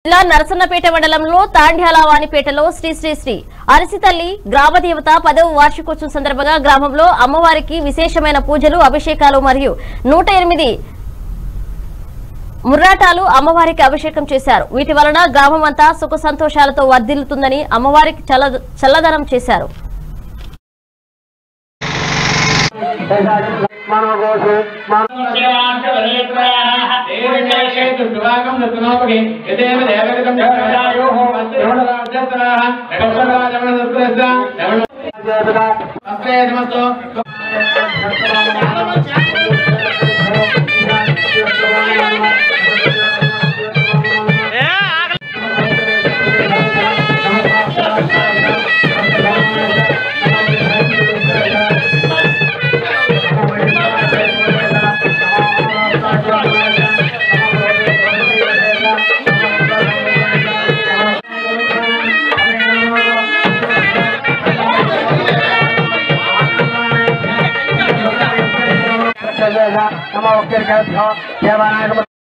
జిల్లా నరసన్నపేట మండలంలో తాండ్యాల వాణిపేటలో శ్రీ శ్రీ శ్రీ అరసితల్లి గ్రామదేవత పదవ వార్షికోత్సవం సందర్భంగా గ్రామంలో అమ్మవారికి విశేషమైన పూజలు అభిషేకాలు మరియు నూట ఎనిమిది ముర్రాటాలు అమ్మవారికి అభిషేకం చేశారు వీటి వలన గ్రామం అంతా సుఖ సంతోషాలతో వర్ధిల్లుతుందని అమ్మవారికి చల్ల- చల్లదనం చేశారు నమ ఒక్కరికభ్యో దేవానాయ